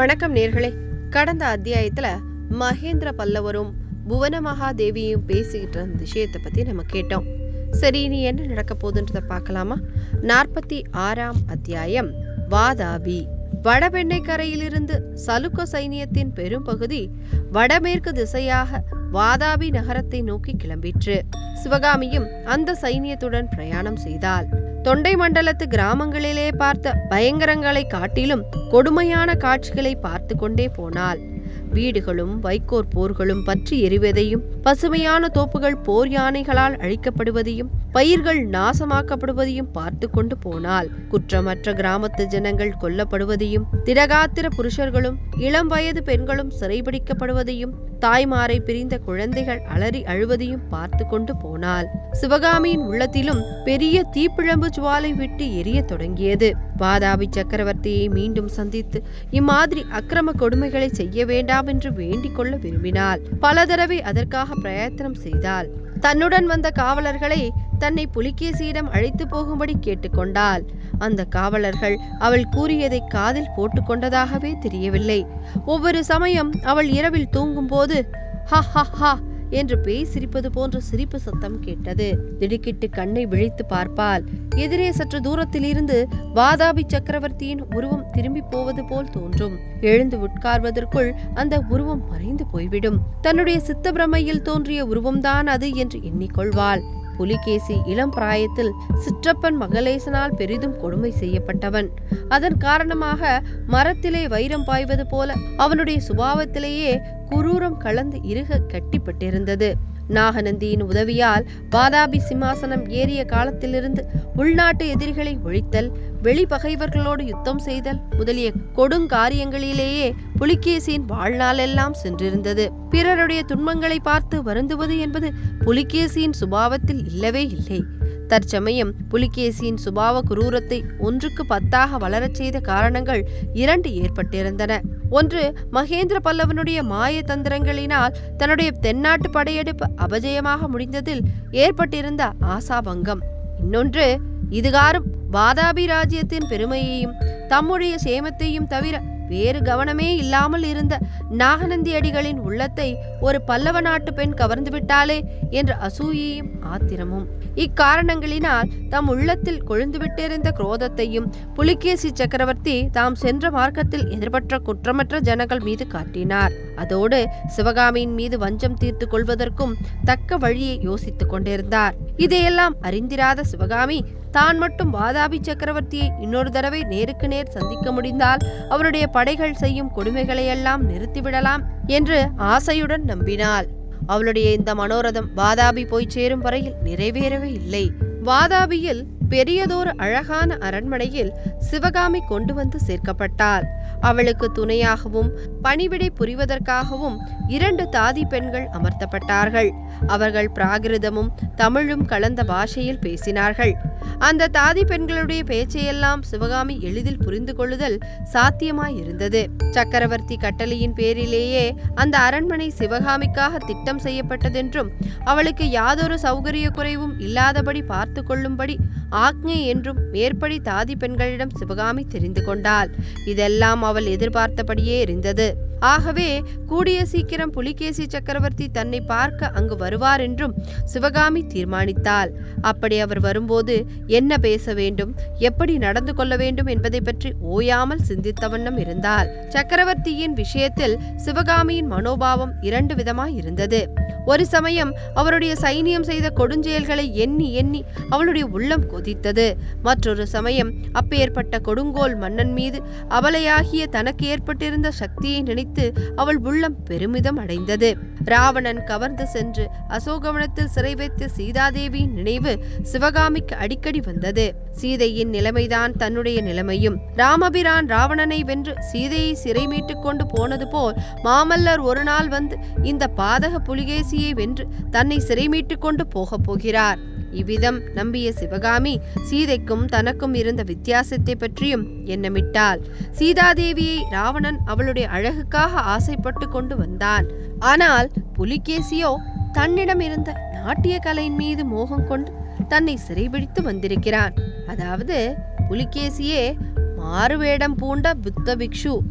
வணக்கம் நேர்களே கடந்த அத்தியாயத்துல மகேந்திர பல்லவரும் புவன மகாதேவியும் பேசிக்கிட்டு இருந்த விஷயத்தை பத்தி நம்ம கேட்டோம் சரி இனி என்ன நடக்க போகுதுன்றத பார்க்கலாமா நாற்பத்தி ஆறாம் அத்தியாயம் வாதாபி வடபெண்ணை கரையிலிருந்து சலுக்க சைனியத்தின் பெரும் பகுதி வடமேற்கு திசையாக வாதாபி நகரத்தை நோக்கி கிளம்பிற்று சிவகாமியும் அந்த சைனியத்துடன் பிரயாணம் செய்தாள் தொண்டை மண்டலத்து கிராமங்களிலே பார்த்த பயங்கரங்களை காட்டிலும் கொடுமையான காட்சிகளை பார்த்து கொண்டே போனாள் வீடுகளும் வைக்கோற் போர்களும் பற்றி எரிவதையும் பசுமையான தோப்புகள் போர் யானைகளால் அழிக்கப்படுவதையும் பயிர்கள் நாசமாக்கப்படுவதையும் பார்த்து கொண்டு போனாள் குற்றமற்ற கிராமத்து ஜனங்கள் கொல்லப்படுவதையும் திடகாத்திர புருஷர்களும் இளம் வயது பெண்களும் சிறைபிடிக்கப்படுவதையும் தாய்மாரை பிரிந்த குழந்தைகள் அலறி அழுவதையும் பார்த்து கொண்டு போனாள் சிவகாமியின் உள்ளத்திலும் பெரிய தீப்பிழம்பு ஜுவாலை விட்டு எரிய தொடங்கியது வாதாபி சக்கரவர்த்தியை மீண்டும் சந்தித்து இம்மாதிரி அக்கிரம கொடுமைகளை செய்ய வேண்டாம் என்று வேண்டிக் கொள்ள விரும்பினாள் பல தடவை அதற்காக பிரயத்தனம் செய்தாள் தன்னுடன் வந்த காவலர்களை தன்னை புலிகேசியிடம் அழைத்து போகும்படி கேட்டுக்கொண்டாள் அந்த காவலர்கள் அவள் கூறியதை காதில் போட்டுக்கொண்டதாகவே தெரியவில்லை ஒவ்வொரு சமயம் அவள் இரவில் தூங்கும்போது ஹா ஹா ஹா என்று பேய் சிரிப்பது போன்ற சிரிப்பு சத்தம் கேட்டது திடுக்கிட்டு கண்ணை விழித்து பார்ப்பால் எதிரே சற்று தூரத்தில் இருந்து வாதாபி சக்கரவர்த்தியின் உருவம் திரும்பி போவது போல் தோன்றும் எழுந்து உட்கார்வதற்குள் அந்த உருவம் மறைந்து போய்விடும் தன்னுடைய சித்த பிரமையில் தோன்றிய உருவம்தான் அது என்று எண்ணிக்கொள்வாள் புலிகேசி இளம் பிராயத்தில் சிற்றப்பன் மகளேசனால் பெரிதும் கொடுமை செய்யப்பட்டவன் அதன் காரணமாக மரத்திலே வைரம் பாய்வது போல அவனுடைய சுபாவத்திலேயே குரூரம் கலந்து இறுக கட்டிப்பட்டிருந்தது நாகநந்தியின் உதவியால் வாதாபி சிம்மாசனம் ஏறிய காலத்திலிருந்து உள்நாட்டு எதிரிகளை ஒழித்தல் வெளி பகைவர்களோடு யுத்தம் செய்தல் முதலிய கொடுங்காரியங்களிலேயே புலிகேசியின் வாழ்நாளெல்லாம் சென்றிருந்தது பிறருடைய துன்பங்களை பார்த்து வருந்துவது என்பது புலிகேசியின் சுபாவத்தில் இல்லவே இல்லை தற்சமயம் புலிகேசியின் சுபாவ குரூரத்தை ஒன்றுக்கு பத்தாக வளரச் செய்த காரணங்கள் இரண்டு ஏற்பட்டிருந்தன ஒன்று மகேந்திர பல்லவனுடைய மாய தந்திரங்களினால் தன்னுடைய தென்னாட்டு படையெடுப்பு அபஜயமாக முடிந்ததில் ஏற்பட்டிருந்த ஆசாபங்கம் இன்னொன்று இதுகாரும் வாதாபி ராஜ்யத்தின் பெருமையையும் தம்முடைய சேமத்தையும் தவிர வேறு கவனமே இல்லாமல் இருந்த நாகநந்தி அடிகளின் உள்ளத்தை ஒரு பல்லவ நாட்டு பெண் கவர்ந்து விட்டாளே என்ற அசூயையும் ஆத்திரமும் இக்காரணங்களினால் தம் உள்ளத்தில் கொழுந்துவிட்டிருந்த குரோதத்தையும் புலிகேசி சக்கரவர்த்தி தாம் சென்ற மார்க்கத்தில் எதிர்பற்ற குற்றமற்ற ஜனங்கள் மீது காட்டினார் அதோடு சிவகாமியின் மீது வஞ்சம் தீர்த்து கொள்வதற்கும் தக்க வழியை யோசித்துக் கொண்டிருந்தார் இதையெல்லாம் அறிந்திராத சிவகாமி தான் மட்டும் வாதாபி சக்கரவர்த்தியை இன்னொரு தடவை நேருக்கு நேர் சந்திக்க முடிந்தால் அவருடைய படைகள் செய்யும் கொடுமைகளையெல்லாம் நிறுத்திவிடலாம் என்று ஆசையுடன் நம்பினாள் அவளுடைய இந்த மனோரதம் வாதாபி போய் சேரும் வரையில் நிறைவேறவே இல்லை வாதாபியில் பெரியதொரு அழகான அரண்மனையில் சிவகாமி கொண்டு வந்து சேர்க்கப்பட்டாள் அவளுக்கு துணையாகவும் பணிவிடை புரிவதற்காகவும் இரண்டு தாதி பெண்கள் அமர்த்தப்பட்டார்கள் அவர்கள் பிராகிருதமும் தமிழும் கலந்த பாஷையில் பேசினார்கள் அந்த தாதி பெண்களுடைய பேச்சையெல்லாம் சிவகாமி எளிதில் புரிந்து கொள்ளுதல் சாத்தியமாயிருந்தது சக்கரவர்த்தி கட்டளையின் பேரிலேயே அந்த அரண்மனை சிவகாமிக்காக திட்டம் செய்யப்பட்டதென்றும் அவளுக்கு யாதொரு சௌகரிய குறைவும் இல்லாதபடி பார்த்து கொள்ளும்படி ஆக்ஞை என்றும் மேற்படி தாதி பெண்களிடம் சிவகாமி தெரிந்து கொண்டாள் இதெல்லாம் அவள் எதிர்பார்த்தபடியே இருந்தது ஆகவே கூடிய சீக்கிரம் புலிகேசி சக்கரவர்த்தி தன்னை பார்க்க அங்கு வருவார் என்றும் சிவகாமி தீர்மானித்தாள் அப்படி அவர் வரும்போது என்ன பேச வேண்டும் எப்படி நடந்து கொள்ள வேண்டும் என்பதை பற்றி ஓயாமல் சிந்தித்த வண்ணம் இருந்தாள் சக்கரவர்த்தியின் விஷயத்தில் சிவகாமியின் மனோபாவம் இரண்டு விதமாய் இருந்தது ஒரு சமயம் அவருடைய சைனியம் செய்த கொடுஞ்செயல்களை எண்ணி எண்ணி அவளுடைய உள்ளம் கொதித்தது மற்றொரு சமயம் அப்பேற்பட்ட கொடுங்கோல் மன்னன் மீது அவளையாகிய தனக்கு ஏற்பட்டிருந்த சக்தியை நினைத்து அவள் உள்ளம் பெருமிதம் அடைந்தது ராவணன் கவர்ந்து சென்று அசோகவனத்தில் சிறை வைத்த சீதாதேவியின் நினைவு சிவகாமிக்கு அடிக்கடி வந்தது சீதையின் நிலைமைதான் தன்னுடைய நிலைமையும் ராமபிரான் ராவணனை வென்று சீதையை சிறை மீட்டுக் கொண்டு போனது போல் மாமல்லர் ஒரு நாள் வந்து இந்த பாதக புலிகேசியை வென்று தன்னை சிறை மீட்டுக் கொண்டு போகப் போகிறார் இவ்விதம் நம்பிய சிவகாமி சீதைக்கும் தனக்கும் இருந்த வித்தியாசத்தை பற்றியும் எண்ணமிட்டாள் சீதாதேவியை ராவணன் அவளுடைய அழகுக்காக ஆசைப்பட்டு கொண்டு வந்தான் ஆனால் புலிகேசியோ தன்னிடம் இருந்த நாட்டிய கலையின் மீது மோகம் கொண்டு தன்னை சிறைபிடித்து வந்திருக்கிறான் அதாவது புலிகேசியே மாறுவேடம் பூண்ட புத்த பிக்ஷு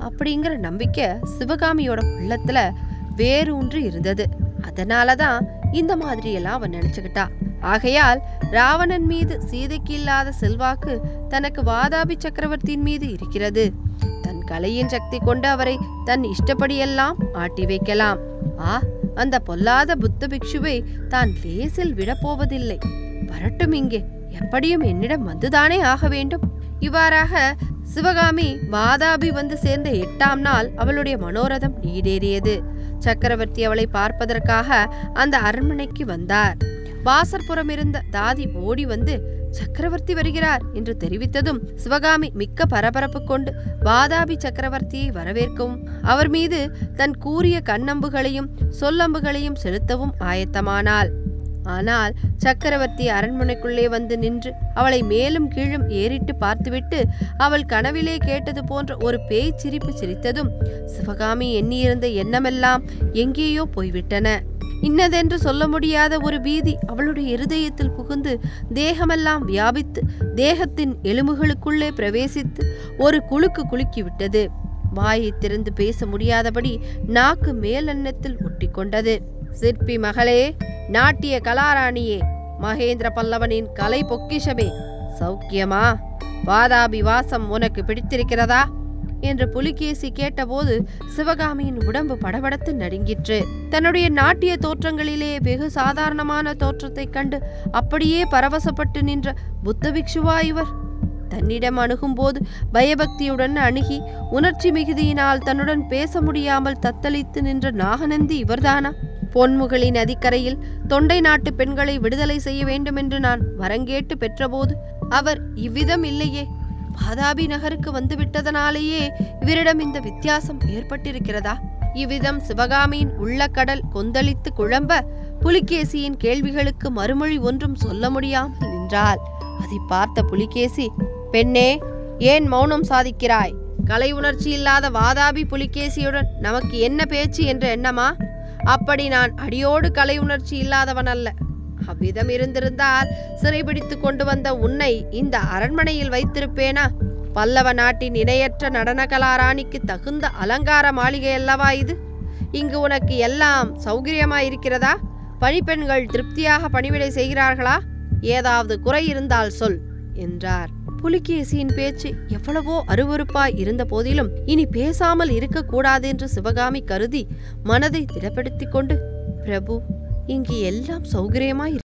அப்படிங்கிற நம்பிக்கை சிவகாமியோட உள்ளத்துல வேரூன்றி இருந்தது அதனாலதான் இந்த மாதிரி எல்லாம் அவன் நினைச்சுக்கிட்டா ஆகையால் ராவணன் மீது சீதைக்கு இல்லாத செல்வாக்கு தனக்கு வாதாபி சக்கரவர்த்தியின் மீது இருக்கிறது தன் கலையின் சக்தி கொண்டு அவரை தன் இஷ்டப்படியெல்லாம் ஆட்டி வைக்கலாம் ஆ அந்த பொல்லாத புத்த பிக்ஷுவை தான் லேசில் விடப்போவதில்லை வரட்டும் இங்கே எப்படியும் என்னிடம் வந்துதானே ஆக வேண்டும் இவ்வாறாக சிவகாமி வாதாபி வந்து சேர்ந்த எட்டாம் நாள் அவளுடைய மனோரதம் ஈடேறியது சக்கரவர்த்தி அவளை பார்ப்பதற்காக அந்த அரண்மனைக்கு வந்தார் வாசற்புறம் இருந்த தாதி ஓடி வந்து சக்கரவர்த்தி வருகிறார் என்று தெரிவித்ததும் சிவகாமி மிக்க பரபரப்பு கொண்டு வாதாபி சக்கரவர்த்தியை வரவேற்கவும் அவர் மீது தன் கூறிய கண்ணம்புகளையும் சொல்லம்புகளையும் செலுத்தவும் ஆயத்தமானாள் ஆனால் சக்கரவர்த்தி அரண்மனைக்குள்ளே வந்து நின்று அவளை மேலும் கீழும் ஏறிட்டு பார்த்துவிட்டு அவள் கனவிலே கேட்டது போன்ற ஒரு பேய் சிரிப்பு சிரித்ததும் சிவகாமி எண்ணியிருந்த எண்ணமெல்லாம் எங்கேயோ போய்விட்டன இன்னதென்று சொல்ல முடியாத ஒரு பீதி அவளுடைய இருதயத்தில் புகுந்து தேகமெல்லாம் வியாபித்து தேகத்தின் எலும்புகளுக்குள்ளே பிரவேசித்து ஒரு குலுக்கு குலுக்கி விட்டது வாயை திறந்து பேச முடியாதபடி நாக்கு மேலெண்ணத்தில் ஒட்டிக்கொண்டது சிற்பி மகளே நாட்டிய கலாராணியே மகேந்திர பல்லவனின் கலை பொக்கிஷமே சௌக்கியமா வாதாபி வாசம் உனக்கு பிடித்திருக்கிறதா என்று புலிகேசி கேட்டபோது சிவகாமியின் உடம்பு படபடத்து நடுங்கிற்று தன்னுடைய நாட்டிய தோற்றங்களிலே வெகு சாதாரணமான தோற்றத்தைக் கண்டு அப்படியே பரவசப்பட்டு நின்ற புத்த பிக்ஷுவா இவர் தன்னிடம் அணுகும்போது பயபக்தியுடன் அணுகி உணர்ச்சி மிகுதியினால் தன்னுடன் பேச முடியாமல் தத்தளித்து நின்ற நாகநந்தி இவர்தானா பொன்முகலி நதிக்கரையில் தொண்டை நாட்டு பெண்களை விடுதலை செய்ய வேண்டும் என்று நான் வரங்கேட்டு பெற்றபோது அவர் இவ்விதம் இல்லையே பாதாபி நகருக்கு வந்து விட்டதனாலேயே இவரிடம் இந்த வித்தியாசம் ஏற்பட்டிருக்கிறதா இவ்விதம் சிவகாமியின் உள்ளக்கடல் கொந்தளித்து குழம்ப புலிகேசியின் கேள்விகளுக்கு மறுமொழி ஒன்றும் சொல்ல முடியாமல் நின்றாள் அதை பார்த்த புலிகேசி பெண்ணே ஏன் மௌனம் சாதிக்கிறாய் கலை உணர்ச்சி இல்லாத வாதாபி புலிகேசியுடன் நமக்கு என்ன பேச்சு என்ற எண்ணமா அப்படி நான் அடியோடு கலை உணர்ச்சி இல்லாதவன் அல்ல அவ்விதம் இருந்திருந்தால் சிறைபிடித்து கொண்டு வந்த உன்னை இந்த அரண்மனையில் வைத்திருப்பேனா பல்லவ நாட்டின் இணையற்ற நடன கலாராணிக்கு தகுந்த அலங்கார மாளிகை அல்லவா இது இங்கு உனக்கு எல்லாம் சௌகரியமாயிருக்கிறதா பணிப்பெண்கள் திருப்தியாக பணிவிடை செய்கிறார்களா ஏதாவது குறை இருந்தால் சொல் என்றார் புலிகேசியின் பேச்சு எவ்வளவோ அருவருப்பாய் இருந்த போதிலும் இனி பேசாமல் இருக்கக்கூடாது என்று சிவகாமி கருதி மனதை திடப்படுத்திக் கொண்டு பிரபு இங்கு எல்லாம் சௌகரியமாய்